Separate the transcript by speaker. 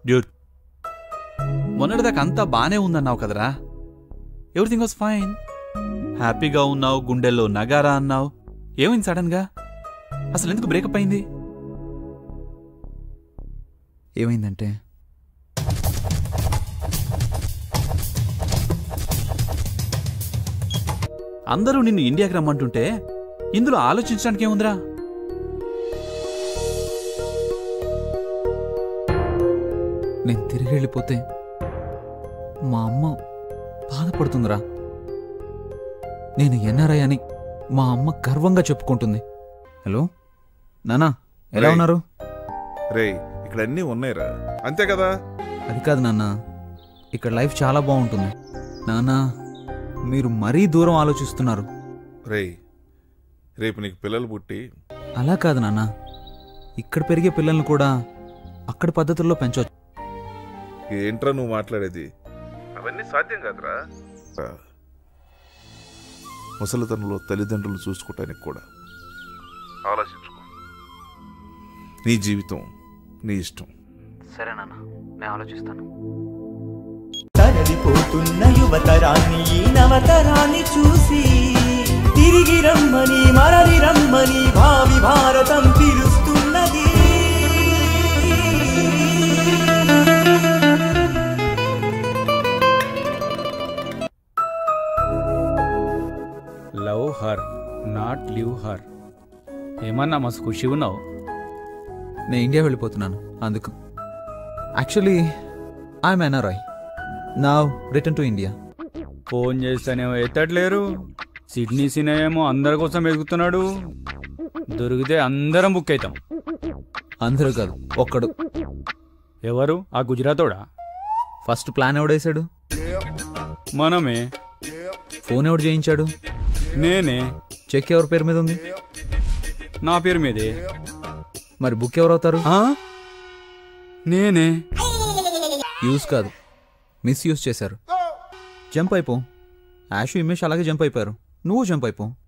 Speaker 1: Dude మొన్నటిదాకా అంతా బానే ఉందన్నావు కదరా ఎవ్రీథింగ్ వాజ్ ఫైన్ హ్యాపీగా ఉన్నావు గుండెల్లో నగారా అన్నావు ఏమైంది సడన్ గా అసలు ఎందుకు బ్రేకప్ అయింది
Speaker 2: ఏమైందంటే
Speaker 1: అందరూ నిన్ను ఇండియాకి రమ్మంటుంటే ఇందులో ఆలోచించడానికి ఏముందిరా
Speaker 2: నేను తిరిగి వెళ్ళిపోతే మా అమ్మ బాధపడుతుందిరా నేను ఎన్ఆర్ఐ అని మా అమ్మ గర్వంగా చెప్పుకుంటుంది హలో నానా ఎలా
Speaker 3: రేయ్.
Speaker 2: ఉన్నారు
Speaker 3: రే ఇక్కడ అన్నీ ఉన్నాయిరా అంతే కదా
Speaker 2: అది కాదు నాన్న ఇక్కడ లైఫ్ చాలా బాగుంటుంది నాన్న మీరు మరీ దూరం ఆలోచిస్తున్నారు
Speaker 3: రేయ్ రేపు నీకు పిల్లలు పుట్టి
Speaker 2: అలా కాదు నాన్న ఇక్కడ పెరిగే పిల్లల్ని కూడా అక్కడి పద్ధతుల్లో పెంచవచ్చు
Speaker 3: ఏంట్రా నువ్వు మాట్లాడేది అవన్నీ సాధ్యం కాదురా ముసలితనంలో తల్లిదండ్రులు చూసుకోవటానికి కూడా ఆలోచించుకో నీ జీవితం నీ ఇష్టం
Speaker 2: సరే నాన్న నేను ఆలోచిస్తాను
Speaker 4: తరలిపోతున్న యువతరాన్ని ఈ నవతరాన్ని చూసి తిరిగి రమ్మని మరలి రమ్మని భావి భారతం పిలుస్తున్నది
Speaker 5: love her not leave her ఏమన్నా మస్తు ఖుషి ఉన్నావు
Speaker 2: నేను ఇండియా వెళ్ళిపోతున్నాను అందుకు యాక్చువల్లీ ఐఎమ్ ఎన్ఆర్ఐ నా రిటర్న్ టు ఇండియా
Speaker 5: ఫోన్ చేస్తేనేమో ఎత్తట్లేరు సిడ్నీ సినిమా ఏమో అందరి కోసం వెతుకుతున్నాడు దొరికితే అందరం బుక్ అవుతాం
Speaker 2: అందరూ కాదు ఒక్కడు
Speaker 5: ఎవరు ఆ గుజరాతోడా
Speaker 2: ఫస్ట్ ప్లాన్ ఎవడేశాడు
Speaker 5: మనమే
Speaker 2: ఫోన్ ఎవడు చేయించాడు
Speaker 5: నేనే
Speaker 2: చెక్ ఎవరి పేరు మీద ఉంది
Speaker 5: నా పేరు మీదే
Speaker 2: మరి బుక్ ఎవరు అవుతారు
Speaker 5: ఆ? నేనే
Speaker 2: యూజ్ కాదు మిస్యూజ్ చేశారు జంప్ అయిపో యాషు ఇమేష్ అలాగే జంప్ అయిపోయారు నువ్వు జంప్ అయిపో